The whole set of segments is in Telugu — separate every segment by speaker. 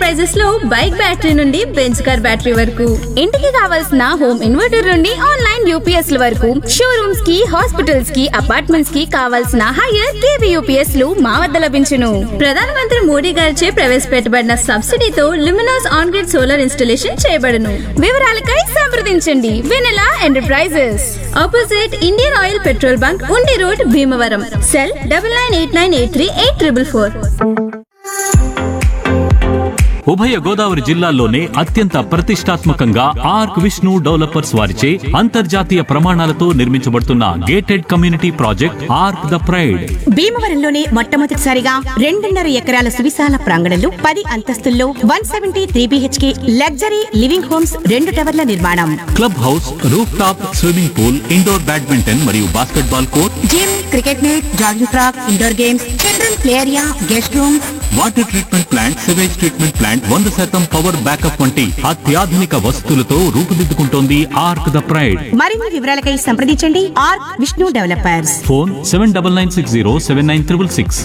Speaker 1: ప్రైజెస్ లో బైక్ బ్యాటరీ నుండి బెంచ్ కార్ బ్యాటరీ వరకు ఇంటికి కావాల్సిన హోమ్ ఇన్వర్టర్ నుండి ఆన్లైన్ యూపీఎస్ ల వరకు షోరూమ్స్ కి హాస్పిటల్స్ కి అపార్ట్మెంట్స్ కి కావాల్సిన హైయర్ కేవీ యూపీఎస్ లు మా వద్ద లభించును ప్రధానమంత్రి మోడీ గారిచే ప్రవేశపెట్టబడిన సబ్సిడీతో Luminous on grid solar installation చేయబడును వివరాలకై సంప్రదించండి Vennela enterprises opposite Indian oil petrol bunk Undi road Bhimavaram cell double nine eight nine eight three eight triple four
Speaker 2: ఉభయ గోదావరి జిల్లాల్లోనే అత్యంత ప్రతిష్టాత్మకంగా ఆర్క్ విష్ణు డెవలపర్స్ వారిచే అంతర్జాతీయ ప్రమాణాలతో నిర్మించబడుతున్న gated community project Arc the pride
Speaker 3: భీమవరంలోనే మొట్టమొదటిసారిగా రెండున్నర ఎకరాల సువిశాల ప్రాంగణంలో పది అంతస్తుల్లో one seventy three BHK luxury living homes రెండు టవర్ల నిర్మాణం
Speaker 2: club house roof top swimming pool indoor badminton మరియు basketball court
Speaker 3: gym cricket net jogging track indoor games children play area guest rooms
Speaker 2: water treatment plant sewage treatment plant వంద శాతం పవర్ బ్యాకప్ వంటి అత్యాధునిక వసతులతో రూపుదిద్దుకుంటోంది ఆర్క్ ద ప్రైడ్
Speaker 3: మరిన్ని వివరాలకై సంప్రదించండి Arc Vishnu developers
Speaker 2: phone seven double nine six zero seven nine triple six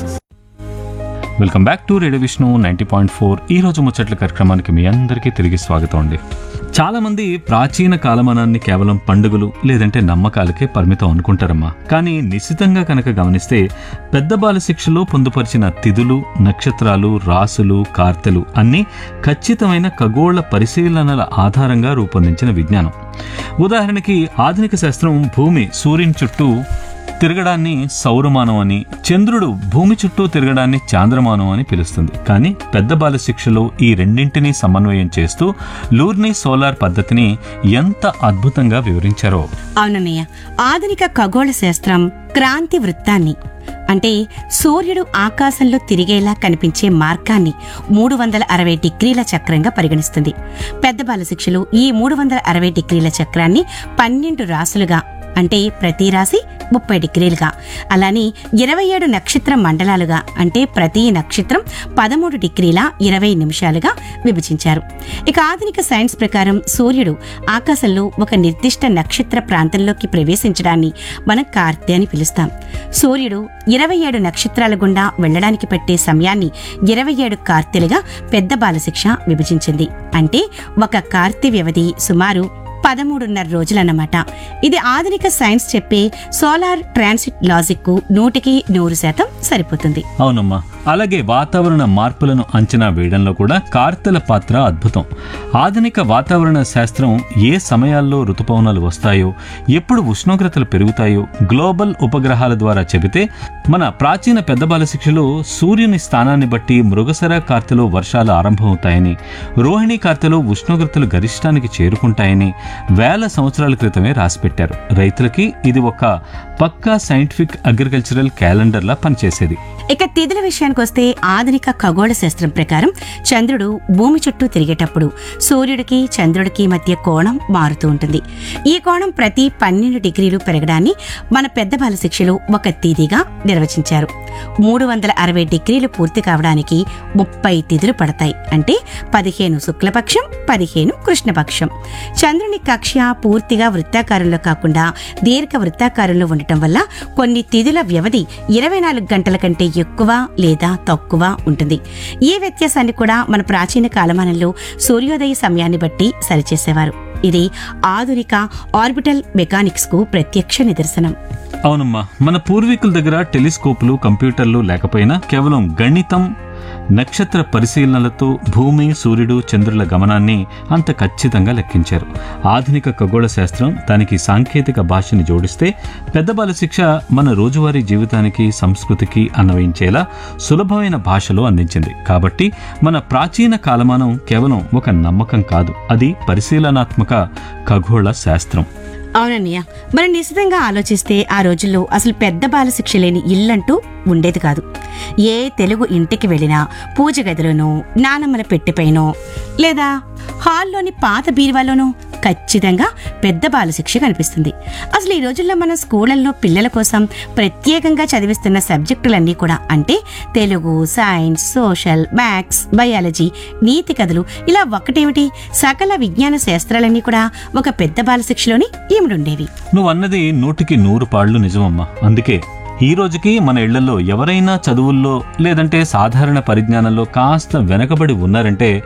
Speaker 2: welcome back to radio Vishnu ninety point four ఈ రోజు ముచ్చట్ల కార్యక్రమానికి మీ అందరికీ తిరిగి స్వాగతం అండి చాలా మంది ప్రాచీన కాలమానాన్ని కేవలం పండుగలు లేదంటే నమ్మకాలకే పరిమితం అనుకుంటారమ్మా కానీ నిశ్చితంగా కనుక గమనిస్తే పెద్ద బాల శిక్షలో పొందుపరిచిన తిథులు నక్షత్రాలు రాసులు కార్తెలు అన్నీ ఖచ్చితమైన ఖగోళ పరిశీలనల ఆధారంగా రూపొందించిన విజ్ఞానం ఉదాహరణకి ఆధునిక శాస్త్రం భూమి సూర్యుని చుట్టూ తిరగడాన్ని సౌరమానం అని చంద్రుడు భూమి చుట్టూ తిరగడాన్ని చాంద్రమానం అని పిలుస్తుంది కానీ పెద్ద బాల శిక్షలో ఈ రెండింటినీ సమన్వయం చేస్తూ లూర్నీ సోలార్ పద్ధతిని ఎంత అద్భుతంగా వివరించారో
Speaker 3: అవునన్నయ్య ఆధునిక ఖగోళ శాస్త్రం క్రాంతి వృత్తాన్ని అంటే సూర్యుడు ఆకాశంలో తిరిగేలా కనిపించే మార్గాన్ని మూడు వందల అరవై డిగ్రీల చక్రంగా పరిగణిస్తుంది పెద్ద బాల శిక్షలు ఈ మూడు వందల అరవై డిగ్రీల చక్రాన్ని పన్నెండు రాసులుగా అంటే ప్రతి రాశి ముప్పై డిగ్రీలుగా అలానే ఇరవై ఏడు నక్షత్ర మండలాలుగా అంటే ప్రతి నక్షత్రం పదమూడు డిగ్రీల ఇరవై నిమిషాలుగా విభజించారు ఇక ఆధునిక సైన్స్ ప్రకారం సూర్యుడు ఆకాశంలో ఒక నిర్దిష్ట నక్షత్ర ప్రాంతంలోకి ప్రవేశించడాన్ని మనం కార్తె అని పిలుస్తాం సూర్యుడు ఇరవై ఏడు నక్షత్రాల గుండా వెళ్ళడానికి పట్టే సమయాన్ని ఇరవై ఏడు కార్తెలుగా పెద్ద బాలశిక్ష విభజించింది అంటే ఒక కార్తె వ్యవధి సుమారు పదమూడున్నర రోజులన్నమాట ఇది ఆధునిక సైన్స్ చెప్పే సోలార్ ట్రాన్సిట్ లాజిక్ కు నూటికి నూరు శాతం సరిపోతుంది
Speaker 2: అవునమ్మా అలాగే వాతావరణ మార్పులను అంచనా వేయడంలో కూడా కార్తెల పాత్ర అద్భుతం ఆధునిక వాతావరణ శాస్త్రం ఏ సమయాల్లో ఋతుపవనాలు వస్తాయో ఎప్పుడు ఉష్ణోగ్రతలు పెరుగుతాయో గ్లోబల్ ఉపగ్రహాల ద్వారా చెబితే మన ప్రాచీన పెద్ద బాల శిక్షలో సూర్యుని స్థానాన్ని బట్టి మృగసర కార్తెలో వర్షాలు ఆరంభమవుతాయని రోహిణి కార్తెలో ఉష్ణోగ్రతలు గరిష్టానికి చేరుకుంటాయని వేల సంవత్సరాల క్రితమే రాసిపెట్టారు రైతులకి ఇది ఒక పక్కా సైంటిఫిక్ అగ్రికల్చరల్ క్యాలెండర్లా పనిచేసేది
Speaker 3: ఇక తిథుల విషయానికి వస్తే ఆధునిక ఖగోళ శాస్త్రం ప్రకారం చంద్రుడు భూమి చుట్టూ తిరిగేటప్పుడు సూర్యుడికి చంద్రుడికి మధ్య కోణం మారుతూ ఉంటుంది ఈ కోణం ప్రతి పన్నెండు డిగ్రీలు పెరగడాన్ని మన పెద్ద బాల శిక్షలు ఒక తిథిగా నిర్వచించారు మూడు వందల అరవై డిగ్రీలు పూర్తి కావడానికి ముప్పై తిథులు పడతాయి అంటే పదిహేను శుక్లపక్షం పదిహేను కృష్ణపక్షం చంద్రుని కక్ష పూర్తిగా వృత్తాకారంలో కాకుండా దీర్ఘ వృత్తాకారంలో ఉండటం వల్ల కొన్ని తిథుల వ్యవధి ఇరవై నాలుగు గంటల కంటే ఎక్కువ లేదా తక్కువ ఉంటుంది ఈ వ్యత్యాసాన్ని కూడా మన ప్రాచీన కాలమానంలో సూర్యోదయ సమయాన్ని బట్టి సరిచేసేవారు ఇది ఆధునిక ఆర్బిటల్ మెకానిక్స్ కు ప్రత్యక్ష నిదర్శనం
Speaker 2: అవునమ్మా మన పూర్వీకుల దగ్గర టెలిస్కోపులు కంప్యూటర్లు లేకపోయినా కేవలం గణితం నక్షత్ర పరిశీలనలతో భూమి సూర్యుడు చంద్రుల గమనాన్ని అంత ఖచ్చితంగా లెక్కించారు ఆధునిక ఖగోళ శాస్త్రం దానికి సాంకేతిక భాషని జోడిస్తే పెద్ద బాల శిక్ష మన రోజువారీ జీవితానికి సంస్కృతికి అన్వయించేలా సులభమైన భాషలో అందించింది కాబట్టి మన ప్రాచీన కాలమానం కేవలం ఒక నమ్మకం కాదు అది పరిశీలనాత్మక ఖగోళ శాస్త్రం
Speaker 3: అవునన్నయ్య మనం నిశ్చితంగా ఆలోచిస్తే ఆ రోజుల్లో అసలు పెద్ద బాల శిక్ష లేని ఇల్లంటూ ఉండేది కాదు ఏ తెలుగు ఇంటికి వెళ్ళినా పూజ గదిలోనో నానమ్మల పెట్టెపైనో లేదా హాల్లోని పాత బీరువాలోనో ఖచ్చితంగా పెద్ద బాల శిక్ష కనిపిస్తుంది అసలు ఈ రోజుల్లో మన స్కూళ్ళల్లో పిల్లల కోసం ప్రత్యేకంగా చదివిస్తున్న సబ్జెక్టులన్నీ కూడా అంటే Telugu science social maths biology నీతి కథలు ఇలా ఒక్కటేమిటి సకల విజ్ఞాన శాస్త్రాలన్నీ కూడా ఒక పెద్ద బాల శిక్షలోని ఈముడుండేవి
Speaker 2: నువ్వు అన్నది నూటికి నూరు పాళ్ళు నిజమమ్మా అందుకే ఈ రోజుకి మన ఇళ్లలో ఎవరైనా చదువుల్లో లేదంటే సాధారణ పరిజ్ఞానంలో కాస్త వెనకబడి ఉన్నారంటే